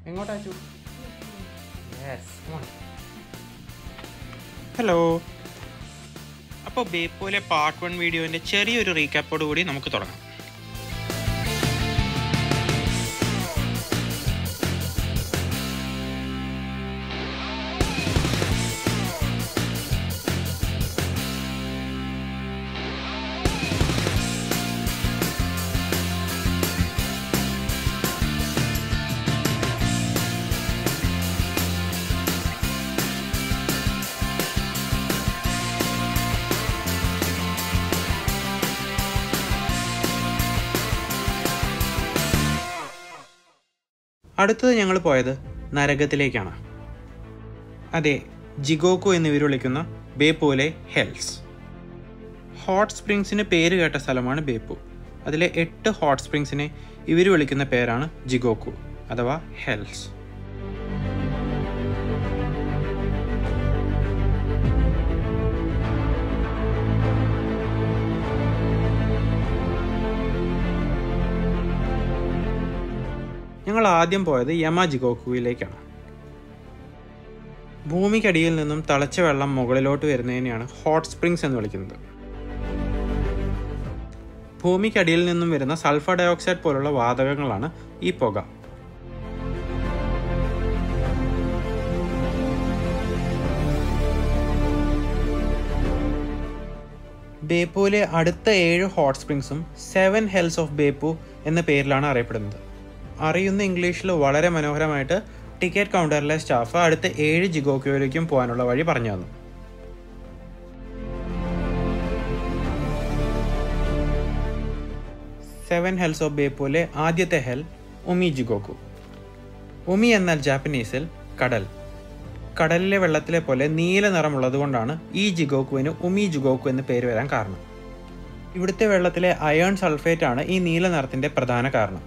എങ്ങോട്ടാ Achu yes hello അപ്പോൾ ബേപ്പോലെ part one വീഡിയോൻ്റെ ചെറിയൊരു റീക്യാപ്പോട് കൂടി നമുക്ക് തുടങ്ങാം അടുത്തത് ഞങ്ങൾ പോയത് നരകത്തിലേക്കാണ് അതെ ജിഗോക്കു എന്നിവർ വിളിക്കുന്ന ബേപ്പുവിലെ ഹെൽസ് ഹോട്ട് സ്പ്രിങ്സിന് പേര് കേട്ട സ്ഥലമാണ് ബേപ്പു അതിലെ എട്ട് ഹോട്ട് സ്പ്രിങ്സിനെ ഇവർ വിളിക്കുന്ന പേരാണ് ജിഗോക്കു അഥവാ ഹെൽസ് ഞങ്ങൾ ആദ്യം പോയത് യമ ജിഗോക്കുവിലേക്കാണ് ഭൂമിക്കടിയിൽ നിന്നും തിളച്ച വെള്ളം മുകളിലോട്ട് വരുന്നതിനെയാണ് ഹോട്ട് സ്പ്രിങ്സ് എന്ന് വിളിക്കുന്നത് ഭൂമിക്കടിയിൽ നിന്നും വരുന്ന സൾഫർ ഡയോക്സൈഡ് പോലുള്ള വാതകങ്ങളാണ് ഈ പുക ബേപ്പുവിലെ അടുത്ത ഏഴ് ഹോട്ട് സ്പ്രിങ്സും സെവൻ ഹെൽസ് ഓഫ് ബേപ്പു എന്ന പേരിലാണ് അറിയപ്പെടുന്നത് അറിയുന്ന ഇംഗ്ലീഷിൽ വളരെ മനോഹരമായിട്ട് ടിക്കറ്റ് കൗണ്ടറിലെ സ്റ്റാഫ് അടുത്ത ഏഴ് ജിഗോക്കോയിലേക്കും പോകാനുള്ള വഴി പറഞ്ഞു തന്നു സെവൻ ഹെൽസ് ഓഫ് ബേപ്പുവിലെ ആദ്യത്തെ ഹെൽ ഉമി ജിഗോക്കു ഉമി എന്നാൽ ജാപ്പനീസിൽ കടൽ കടലിലെ വെള്ളത്തിലെ പോലെ നീല നിറമുള്ളതുകൊണ്ടാണ് ഈ ജിഗോക്കുവിന് ഉമി ജിഗോക്കു എന്ന് പേര് വരാൻ കാരണം ഇവിടുത്തെ വെള്ളത്തിലെ അയേൺ സൾഫേറ്റ് ആണ് ഈ നീല നിറത്തിന്റെ പ്രധാന കാരണം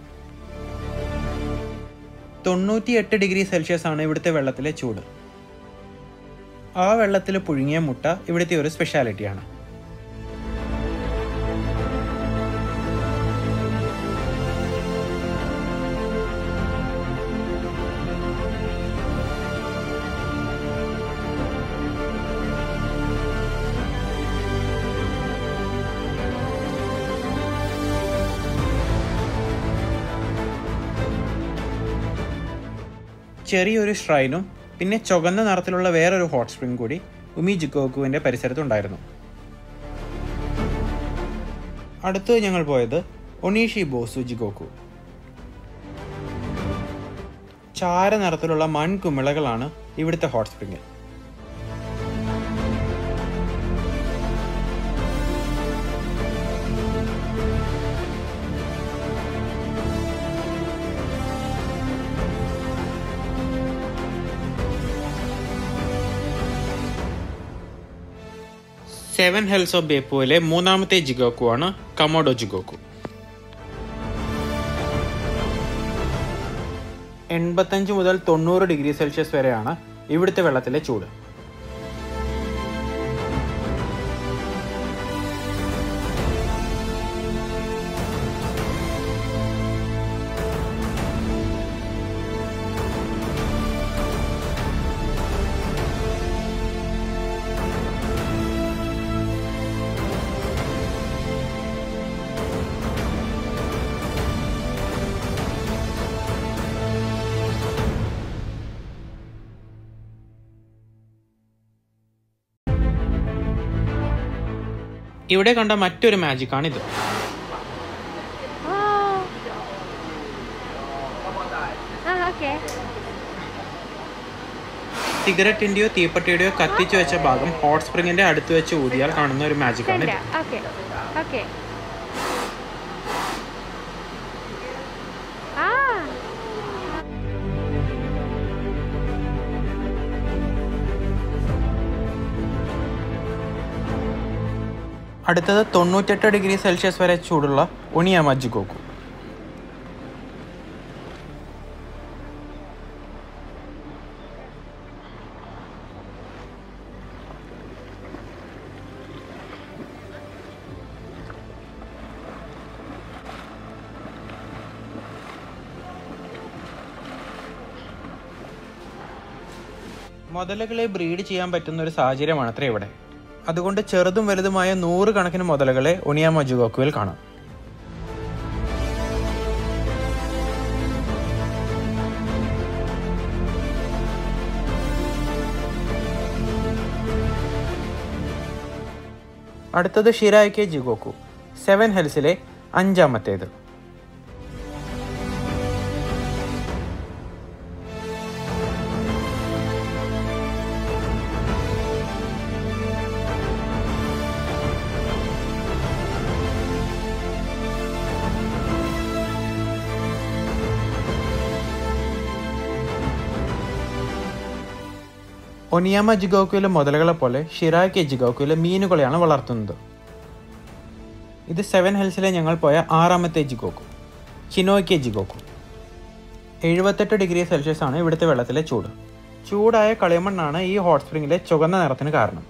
തൊണ്ണൂറ്റിയെട്ട് ഡിഗ്രി സെൽഷ്യസ് ആണ് ഇവിടുത്തെ വെള്ളത്തിലെ ചൂട് ആ വെള്ളത്തിൽ പുഴുങ്ങിയ മുട്ട ഇവിടുത്തെ ഒരു സ്പെഷ്യാലിറ്റിയാണ് ചെറിയൊരു ഷ്രൈനും പിന്നെ ചുവന്ന നിറത്തിലുള്ള വേറൊരു ഹോട്ട് സ്പ്രിംഗ് കൂടി ഉമി ജിക്കോക്കുവിൻ്റെ പരിസരത്തുണ്ടായിരുന്നു അടുത്ത് ഞങ്ങൾ പോയത് ഒണീഷി ബോസു ജിഗോക്കു ചാര നിറത്തിലുള്ള മൺകുമിളകളാണ് ഇവിടുത്തെ hot spring seven hells of ബേപ്പുവിലെ മൂന്നാമത്തെ ജിഗോക്കു ആണ് കമോഡോ ജിഗോക്കു എൺപത്തഞ്ച് മുതൽ തൊണ്ണൂറ് ഡിഗ്രി സെൽഷ്യസ് വരെയാണ് ഇവിടുത്തെ വെള്ളത്തിലെ ചൂട് ഇവിടെ കണ്ട മറ്റൊരു മാജിക്കാണ് ഇത് Oh. Ah, okay. സിഗരറ്റിന്റെയോ തീപ്പെട്ടിയുടെയോ കത്തിച്ചു വെച്ച ഭാഗം ഹോട്ട് സ്പ്രിങ്ങിന്റെ അടുത്ത് വെച്ച് ഊതിയാൽ കാണുന്ന ഒരു മാജിക്കാണ് ഇത് Center. Okay. Okay. Ah. അടുത്തത് തൊണ്ണൂറ്റെട്ട് ഡിഗ്രി സെൽഷ്യസ് വരെ ചൂടുള്ള ഉണിയാമ ജിഗോക്കു മുതലകളെ ബ്രീഡ് ചെയ്യാൻ പറ്റുന്ന ഒരു സാഹചര്യമാണ് അത്ര ഇവിടെ അതുകൊണ്ട് ചെറുതും വലുതുമായ നൂറുകണക്കിന് മുതലകളെ ഒണിയാമ ജുഗോക്കുവിൽ കാണാം അടുത്തത് ഷിരായ്ക്കെ ജിഗോക്കു സെവൻ ഹെൽസിലെ അഞ്ചാമത്തേത് ഒനിയാമ ജിഗോക്കുയിലെ മുതലകളെ പോലെ ഷിറാക്കി ജിഗോക്കുയിലെ മീനുകളെയാണ് വളർത്തുന്നത് ഇത് സെവൻ ഹിൽസിലെ ഞങ്ങൾ പോയ ആറാമത്തെ ജിഗോക്കു ചിനോയ്ക്കെ ജിഗോക്കു എഴുപത്തെട്ട് ഡിഗ്രി സെൽഷ്യസ് ആണ് ഇവിടുത്തെ വെള്ളത്തിലെ ചൂട് ചൂടായ കളിമണ്ണാണ് ഈ ഹോട്ട് സ്പ്രിങ്ങിലെ ചുവന്ന നിറത്തിന് കാരണം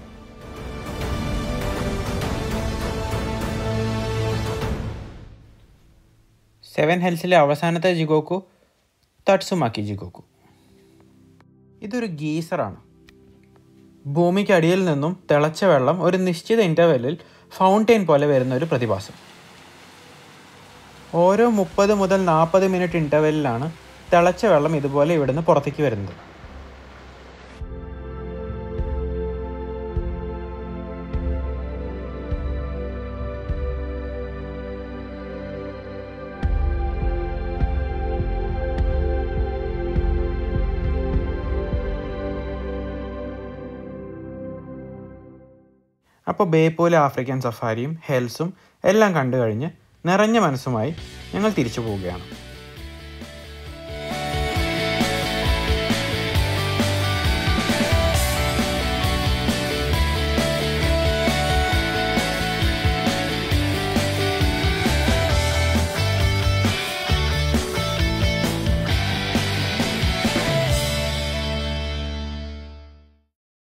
സെവൻ ഹിൽസിലെ അവസാനത്തെ ജിഗോക്കു തട്സുമാക്കി ജിഗോക്കു ഇതൊരു ഗീസറാണ് ഭൂമിക്കടിയിൽ നിന്നും തിളച്ച വെള്ളം ഒരു നിശ്ചിത ഇൻ്റർവെല്ലിൽ ഫൗണ്ടെയിൻ പോലെ വരുന്ന ഒരു പ്രതിഭാസം ഓരോ മുപ്പത് മുതൽ നാൽപ്പത് മിനിറ്റ് ഇൻ്റർവെല്ലിലാണ് തിളച്ച വെള്ളം ഇതുപോലെ ഇവിടുന്ന് പുറത്തേക്ക് വരുന്നത് അപ്പോൾ ബേപ്പൂലെ ആഫ്രിക്കൻ സഫാരിയും ഹെൽസും എല്ലാം കണ്ടു കഴിഞ്ഞ് നിറഞ്ഞ മനസ്സുമായി ഞങ്ങൾ തിരിച്ചു പോവുകയാണ്